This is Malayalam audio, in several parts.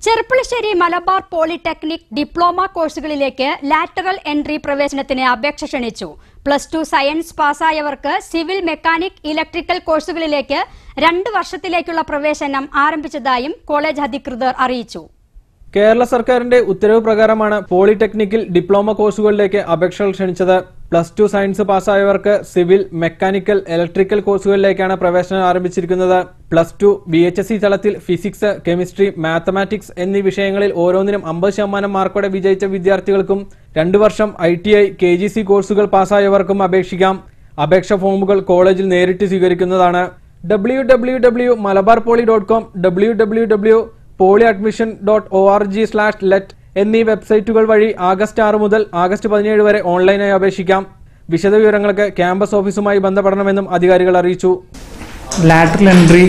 ചെറുപ്പുളശ്ശേരി മലബാർ പോളിടെക്നിക് ഡിപ്ലോമ കോഴ്സുകളിലേക്ക് ലാറ്ററൽ എൻട്രി പ്രവേശനത്തിന് അപേക്ഷ ക്ഷണിച്ചു പ്ലസ് ടു സയൻസ് പാസ്സായവർക്ക് സിവിൽ മെക്കാനിക് ഇലക്ട്രിക്കൽ കോഴ്സുകളിലേക്ക് രണ്ട് വർഷത്തിലേക്കുള്ള പ്രവേശനം ആരംഭിച്ചതായും കോളേജ് അധികൃതർ അറിയിച്ചു കേരള സർക്കാരിന്റെ ഉത്തരവ് പ്രകാരമാണ് പോളിടെക്നിക്കിൽ ഡിപ്ലോമ കോഴ്സുകളിലേക്ക് അപേക്ഷകൾ ക്ഷണിച്ചത് പ്ലസ് ടു സയൻസ് പാസ്സായവർക്ക് സിവിൽ മെക്കാനിക്കൽ ഇലക്ട്രിക്കൽ കോഴ്സുകളിലേക്കാണ് പ്രവേശനം ആരംഭിച്ചിരിക്കുന്നത് plus two B H S C തലത്തിൽ ഫിസിക്സ് കെമിസ്ട്രി മാത്തമാറ്റിക്സ് എന്നീ വിഷയങ്ങളിൽ ഓരോന്നിനും അമ്പത് ശതമാനം മാർക്കോടെ വിജയിച്ച വിദ്യാർത്ഥികൾക്കും രണ്ടു വർഷം I T I K G C കോഴ്സുകൾ പാസ്സായവർക്കും അപേക്ഷിക്കാം അപേക്ഷ ഫോമുകൾ കോളേജിൽ നേരിട്ട് സ്വീകരിക്കുന്നതാണ് W W W Malabar poly dot com W W W poly admission dot O R G slash let എന്നീ വെബ്സൈറ്റുകൾ വഴി ആഗസ്റ്റ് ആറ് മുതൽ ആഗസ്റ്റ് പതിനേഴ് വരെ ഓൺലൈനായി അപേക്ഷിക്കാം വിശദവിവരങ്ങൾക്ക് ക്യാമ്പസ് ഓഫീസുമായി ബന്ധപ്പെടണമെന്നും അധികാരികൾ അറിയിച്ചു lateral entry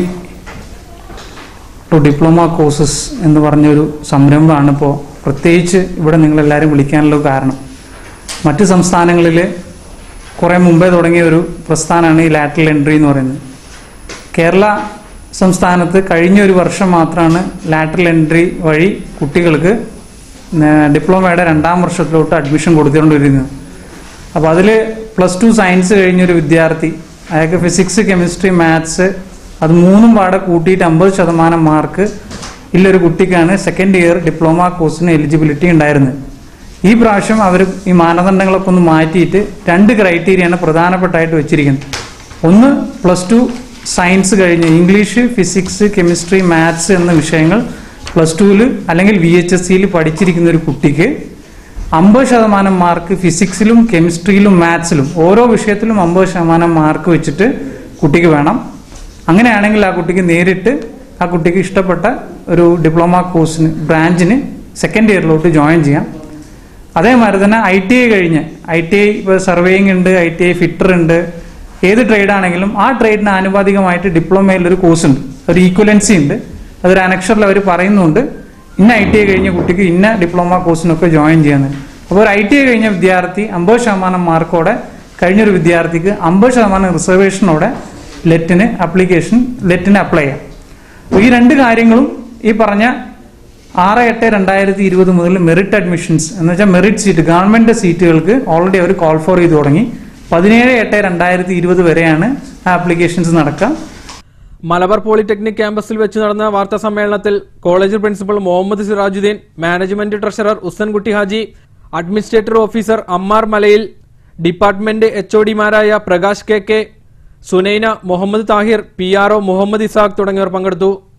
to diploma courses എന്ന് പറഞ്ഞൊരു സംരംഭമാണ് ഇപ്പോൾ പ്രത്യേകിച്ച് ഇവിടെ നിങ്ങളെല്ലാവരും വിളിക്കാനുള്ള കാരണം മറ്റ് സംസ്ഥാനങ്ങളിൽ കുറേ മുമ്പേ തുടങ്ങിയ ഒരു പ്രസ്ഥാനമാണ് ഈ ലാറ്ററൽ എൻട്രി എന്ന് പറയുന്നത് കേരള സംസ്ഥാനത്ത് കഴിഞ്ഞ ഒരു വർഷം മാത്രമാണ് ലാറ്ററൽ എൻട്രി വഴി കുട്ടികൾക്ക് നേ- ഡിപ്ലോമയുടെ രണ്ടാം വർഷത്തിലോട്ട് അഡ്മിഷൻ കൊടുത്തുകൊണ്ടിരുന്നത് അപ്പോൾ അതിൽ പ്ലസ് ടു സയൻസ് കഴിഞ്ഞൊരു വിദ്യാർത്ഥി അയാൾക്ക് ഫിസിക്സ് കെമിസ്ട്രി മാത്സ് അത് മൂന്നും പാടെ കൂട്ടിയിട്ട് അമ്പത് ശതമാനം മാർക്ക് ഉള്ളൊരു കുട്ടിക്കാണ് സെക്കൻഡ് ഇയർ ഡിപ്ലോമ കോഴ്സിന് എലിജിബിലിറ്റി ഉണ്ടായിരുന്നത് ഈ പ്രാവശ്യം അവർ ഈ മാനദണ്ഡങ്ങളൊക്കെ ഒന്ന് മാറ്റിയിട്ട് രണ്ട് ക്രൈറ്റീരിയയാണ് പ്രധാനപ്പെട്ടായിട്ട് വെച്ചിരിക്കുന്നത് ഒന്ന് പ്ലസ് ടു സയൻസ് കഴിഞ്ഞ് ഇംഗ്ലീഷ് ഫിസിക്സ് കെമിസ്ട്രി മാത്സ് എന്ന വിഷയങ്ങൾ പ്ലസ് ടുവിൽ അല്ലെങ്കിൽ വി എച്ച് എസ് സിയിൽ പഠിച്ചിരിക്കുന്ന ഒരു കുട്ടിക്ക് അമ്പത് ശതമാനം മാർക്ക് ഫിസിക്സിലും കെമിസ്ട്രിയിലും മാത്സിലും ഓരോ വിഷയത്തിലും അമ്പത് ശതമാനം മാർക്ക് വെച്ചിട്ട് കുട്ടിക്ക് വേണം അങ്ങനെയാണെങ്കിൽ ആ കുട്ടിക്ക് നേരിട്ട് ആ കുട്ടിക്ക് ഇഷ്ടപ്പെട്ട ഒരു ഡിപ്ലോമ കോഴ്സിന് ബ്രാഞ്ചിന് സെക്കൻഡ് ഇയറിലോട്ട് ജോയിൻ ചെയ്യാം അതേമാതിരി തന്നെ ഐ ടി ഐ കഴിഞ്ഞ് ഐ ടി ഐ ഇപ്പോൾ സർവേയിങ് ഉണ്ട് ഐ ടി ഐ ഫിറ്റർ ഉണ്ട് ഏത് ട്രേഡ് ആണെങ്കിലും ആ ട്രേഡിന് ആനുപാതികമായിട്ട് ഡിപ്ലോമയിൽ ഒരു കോഴ്സ് ഉണ്ട് ഒരു ഈക്വലൻസി ഉണ്ട് അതൊരു അനക്ഷറിൽ അവർ പറയുന്നുണ്ട് ഇന്ന ഐ ടി ഐ കഴിഞ്ഞ കുട്ടിക്ക് ഇന്ന ഡിപ്ലോമ കോഴ്സിനൊക്കെ ജോയിൻ ചെയ്യുന്നത് അപ്പോൾ ഒരു ഐ ടി ഐ കഴിഞ്ഞ വിദ്യാർത്ഥി അമ്പത് ശതമാനം മാർക്കോടെ കഴിഞ്ഞൊരു വിദ്യാർത്ഥിക്ക് അമ്പത് ശതമാനം റിസർവേഷനോടെ ലെറ്റിന് ആപ്ലിക്കേഷൻ ലെറ്റിന് അപ്ലൈ ചെയ്യാം അപ്പോൾ ഈ രണ്ട് കാര്യങ്ങളും ഈ പറഞ്ഞ ആറ് എട്ട് രണ്ടായിരത്തി ഇരുപത് മുതൽ മെറിറ്റ് അഡ്മിഷൻസ് എന്ന് വെച്ചാൽ മെറിറ്റ് സീറ്റ് ഗവൺമെന്റ് സീറ്റുകൾക്ക് ഓൾറെഡി അവർ കോൾ ഫോർ ചെയ്ത് തുടങ്ങി പതിനേഴ് എട്ട് രണ്ടായിരത്തി ഇരുപത് വരെയാണ് ആപ്ലിക്കേഷൻസ് നടക്കുക മലബാർ പോളിടെക്നിക് ക്യാമ്പസിൽ വെച്ച് നടന്ന വാർത്താ സമ്മേളനത്തിൽ college principal Muhammad Sirajuddin management treasurer Ussankutty Haji administrator officer Ammar Malayil department H O ഡിമാരായ Prakash K K Sunaina Muhammad Thahir P R O Muhammad Ishaq തുടങ്ങിയവർ പങ്കെടുത്തു